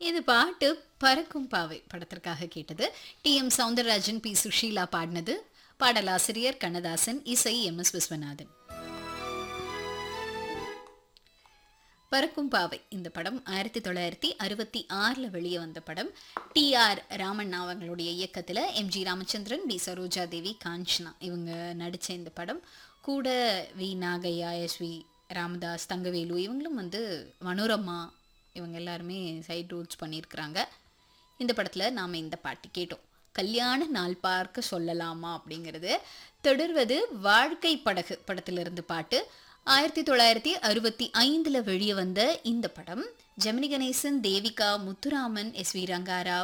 இது பாட்டு பறக்கும் பாவை படத்திற்காக கேட்டது T M Soundararajan P Susheela பாடினது பாடலாசிரியர் கண்ணதாசன் இசை எம் எஸ் விஸ்வநாதன் பறக்கும் பாவை இந்த படம் ஆயிரத்தி தொள்ளாயிரத்தி அறுபத்தி ஆறில் வெளியே வந்த படம் டி ஆர் ராமண்ணா அவங்களுடைய இயக்கத்தில் M G Ramachandran T Saroja Devi Kanchana இவங்க நடித்த இந்த படம் கூட V Nagaiah S V Ramadas Thangavelu இவங்களும் வந்து மனோரமா இவங்க எல்லாருமே சைட் ரோல்ஸ் பண்ணியிருக்கிறாங்க இந்த படத்தில் நாம் இந்த பாட்டு கேட்டோம் கல்யாண நாள் பார்க்க சொல்லலாமா அப்படிங்கிறது தொடர்வது வாழ்க்கை படகு படத்திலிருந்து பாட்டு ஆயிரத்தி தொள்ளாயிரத்தி அறுபத்தி ஐந்தில் வெளியே வந்த இந்த படம் ஜெமினி கணேசன் தேவிகா முத்துராமன் எஸ் வி ரங்காராவ்